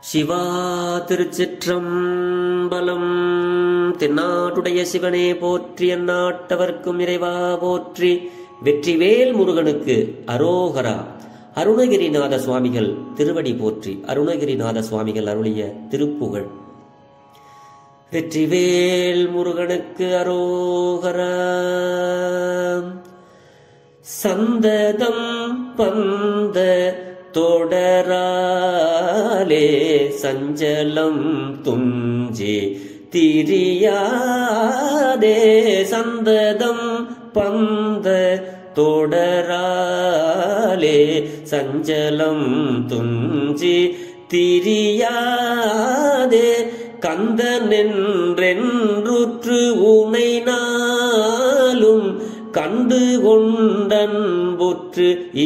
சிவா திருச்சிற்றம்பலம் தென்னாட்டுடைய சிவனே போற்றி அந்நாட்டவர்க்கும் இறைவா போற்றி வெற்றிவேல் முருகனுக்கு அரோகரா அருணகிரிநாத சுவாமிகள் திருவடி போற்றி அருணகிரிநாத சுவாமிகள் அருளிய திருப்புகழ் வெற்றிவேல் முருகனுக்கு அரோகரா சந்ததம் பந்த தொடராலே சஞ்சலம் துஞ்சி திரியாதே சந்ததம் பந்த தொடராலே சஞ்சலம் துஞ்சி திரியாதே கந்தனென்றென்றுற்று உனை நாளும் கண்டு கொண்டன்புற்று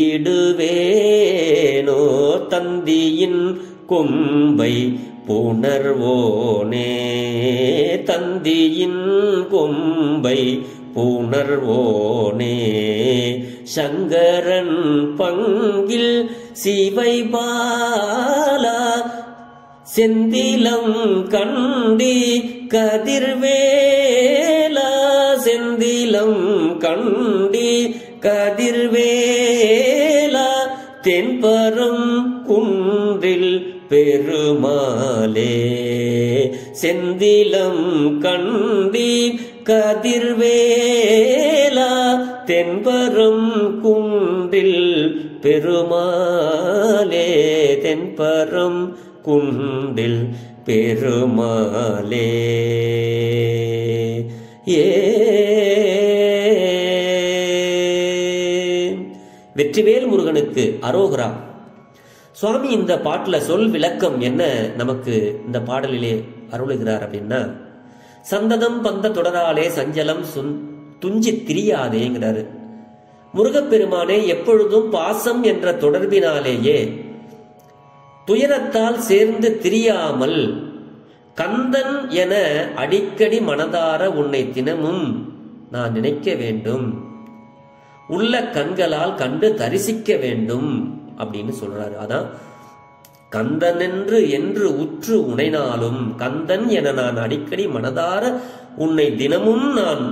இடுவேனோ தந்தியின் கொம்பை புணர்வோனே தந்தியின் கொம்பை புணர்வோனே சங்கரன் பங்கில் சிவை பாலா செந்திலம் கண்டி கதிர்வேலா செந்திலம் கண்டி கதிர்வேலா தென்பரம் குன்றில் பெருமாளே செந்திலம் கண்டி கதிர்வேலா தென்பரம் குன்றில் பெருமாளே தென்பரம் குண்டில் பெருமாளே ஏ வெற்றிவேல் முருகனுக்கு அரோகரா சுவாமி இந்த பாட்டுல சொல் விளக்கம் என்ன நமக்கு இந்த பாடலிலே அருளுகிறார் அப்படின்னா சந்ததம் பந்த தொடராலே சஞ்சலம் சுன் துஞ்சி திரியாதேங்கிறாரு முருகப்பெருமானே எப்பொழுதும் பாசம் என்ற தொடர்பினாலேயே துயரத்தால் சேர்ந்து திரியாமல் கந்தன் என அடிக்கடி மனதார உன்னை தினமும் நான் நினைக்க வேண்டும் உள்ள கண்களால் கண்டு தரிசிக்க வேண்டும் அப்படின்னு சொல்றாரு அதான் கந்தன் என்று என்று உற்று உனைனாலும் கந்தன் என நான் அடிக்கடி மனதார உன்னை தினமும் நான்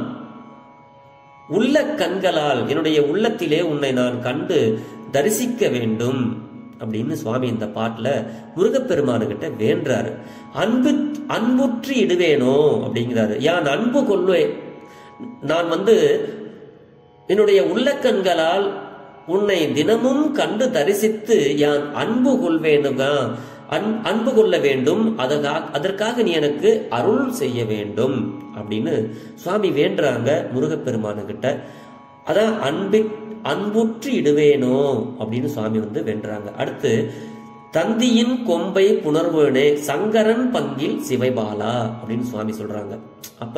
உள்ள கண்களால் என்னுடைய உள்ளத்திலே உன்னை நான் கண்டு தரிசிக்க வேண்டும் அப்படின்னு சுவாமி இந்த பாட்டுல முருகப்பெருமானுகிட்ட வேண்டாரு அன்பு அன்புற்றி இடுவேனோ அப்படிங்கிறாரு யான் அன்பு கொள்வேன் நான் வந்து என்னுடைய உள்ளக்கண்களால் உன்னை தினமும் கண்டு தரிசித்து யான் அன்பு கொள்வேனுங்க அன் அன்பு கொள்ள வேண்டும் அதற்காக அதற்காக நீ எனக்கு அருள் செய்ய வேண்டும் அப்படின்னு சுவாமி வேண்டுறாங்க முருகப்பெருமானுகிட்ட அதான் அன்பு அன்புற்று இடுவேனோ அப்படின்னு சுவாமி வந்து வென்றாங்க அடுத்து தந்தியின் கொம்பை புணர்வேனே சங்கரன் பங்கில் சிவைபாலா அப்படின்னு சுவாமி சொல்றாங்க அப்ப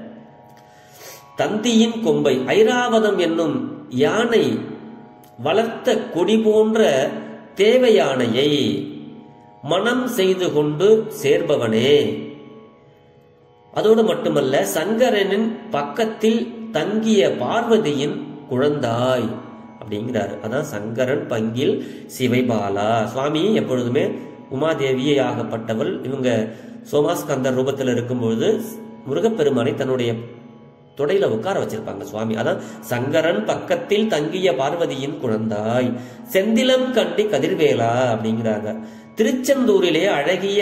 தந்தியின் கொம்பை ஐராவதம் என்னும் யானை வளர்த்த கொடி போன்ற தேவையானையை மனம் செய்து கொண்டு சேர்பவனே அதோடு மட்டுமல்ல சங்கரனின் பக்கத்தில் தங்கிய பார்வதியின் குழந்தாய் அப்படிங்கிறாரு அதான் சங்கரன் பங்கில் சிவைபாலா சுவாமி எப்பொழுதுமே உமாதேவியே ஆகப்பட்டவள் இவங்க சோமாஸ்கந்தர் ரூபத்தில் இருக்கும்பொழுது முருகப்பெருமானை தன்னுடைய தொடையில உட்கார வச்சிருப்பாங்க சுவாமி அதான் சங்கரன் பக்கத்தில் தங்கிய பார்வதியின் குழந்தாய் செந்திலம் கண்டி கதிர்வேலா அப்படிங்கிறாங்க திருச்செந்தூரிலே அழகிய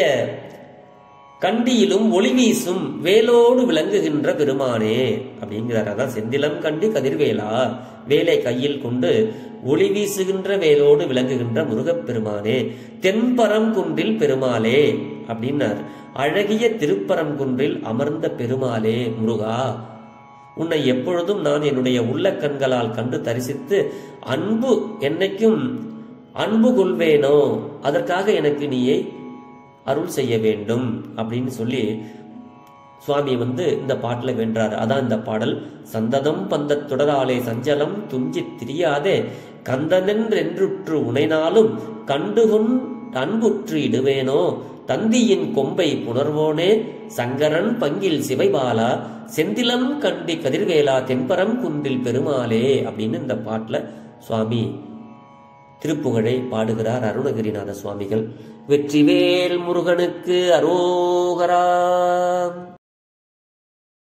கண்டியிலும் ஒளி வீசும் வேலோடு விளங்குகின்ற பெருமானே அப்படிங்கிறார் அதான் செந்திலம் கண்டி கதிர்வேலா வேலை கையில் கொண்டு ஒளி வீசுகின்ற வேலோடு விளங்குகின்ற முருகப்பெருமானே தென்பரங்குன்றில் பெருமாளே அப்படின்னார் அழகிய திருப்பரங்குன்றில் அமர்ந்த பெருமாளே முருகா உன்னை எப்பொழுதும் நான் என்னுடைய உள்ள கண்களால் கண்டு தரிசித்து அன்பு என்னைக்கும் அன்பு கொள்வேனோ அதற்காக எனக்கு நீயே அருள் செய்ய வேண்டும் அப்படின்னு சொல்லி சுவாமி வந்து இந்த பாட்டுல வென்றாரு அதான் இந்த பாடல் சந்ததம் பந்த தொடராலே சஞ்சலம் துஞ்சி திரியாதே கந்தனென்றென்றுற்று உனைனாலும் கண்டுகொண் அன்புற்று இடுவேனோ தந்தியின் கொம்பை புணர்வோனே சங்கரன் பங்கில் சிவைபாலா செந்திலம் கண்டி கதிர்வேலா தென்பரம் குன்றில் பெருமாளே அப்படின்னு இந்த பாட்டுல சுவாமி திருப்புகழை பாடுகிறார் அருணகிரிநாத சுவாமிகள் வெற்றிவேல் முருகனுக்கு அரோகரா